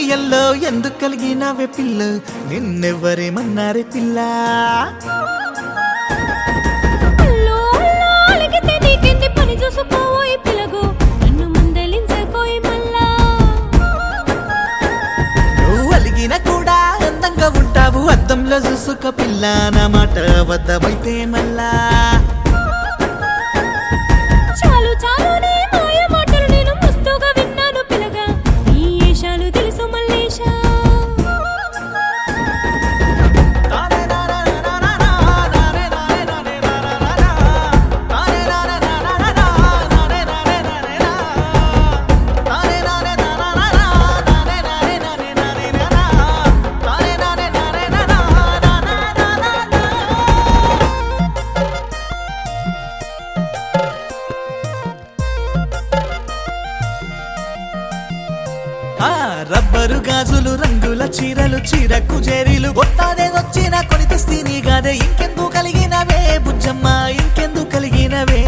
yellow ఎందుకు కలిగినవే పిల్ల నిన్నెవ్వరేమన్నారే పిల్ల అల్లో అల్లో అలిగితే నీకెంది పని చూసుకోవోయ్ పిలగు నన్ను మందలించకోయ్ మళ్ళా నువ్వు అలిగిన కూడా అందంగా ఉంటావు అద్దంలో చూసుకో పిల్ల నా మాట అబద్ధమైతే మళ్ళా చాలు చాలునే మాయ మాటలు నేను మస్తుగా విన్నాను పిలగా నీ ఏషాలు తెలుసు మల్లేషా ఆ రబ్బరు గాజులు రంగుల చీరలు చీరకు చేరీలు కొట్టాదే వచ్చిన కొని తెస్తీని గాదే ఇంకెందు కలిగినవే బుజ్జమ్మ ఇంకెందు కలిగినవే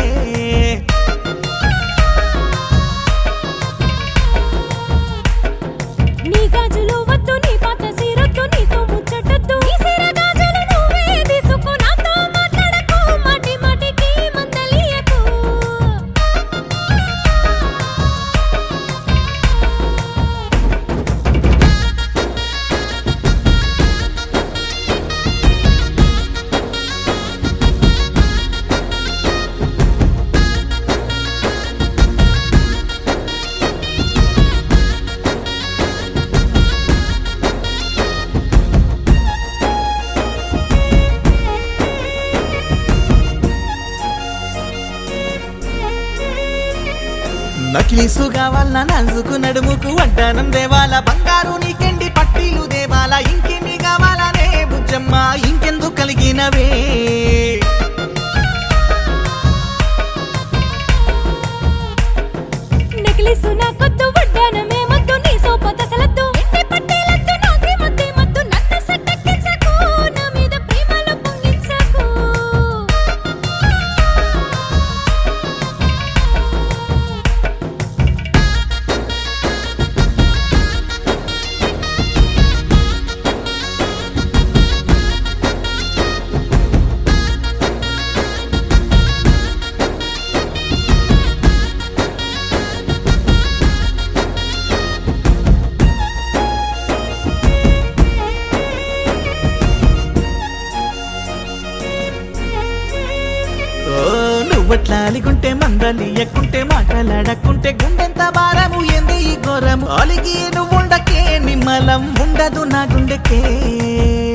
నీ గాజులు వద్దు నీ పాత సీరొద్దు నీతో ముచ్చటొద్దు నీ సీర గాజులు నువ్వే తీసుకో నాతో మాట్లాడకు మాటి మాటికి మందలియకు నకిలీసు కావాలన్నా నలుసుకు నడుముకు వడ్డానం దేవాల బంగారు నీకెండి పట్టీలు దేవాల ఇంకేమి కావాలనే బుజ్జమ్మ ఇంకెందు కలిగినవే నెక్లెసు నాకొద్దు వడ్డానమే మద్దు నీ సోపత సలద్దు ఇంటి పట్టేలద్దు నాకే మద్దే మద్దు నన్ను సట్టెక్కించకు నా మీద ప్రేమలో పొంగించకు ఓ నువ్వట్లా అలిగుంటే మందలి ఎక్కుంటే మాటలాడకుంటే గుండెంత భారము ఏంది ఈ ఘోరము అలిగి నువ్వుండకే నిమ్మలం ఉండదు నా గుండెకే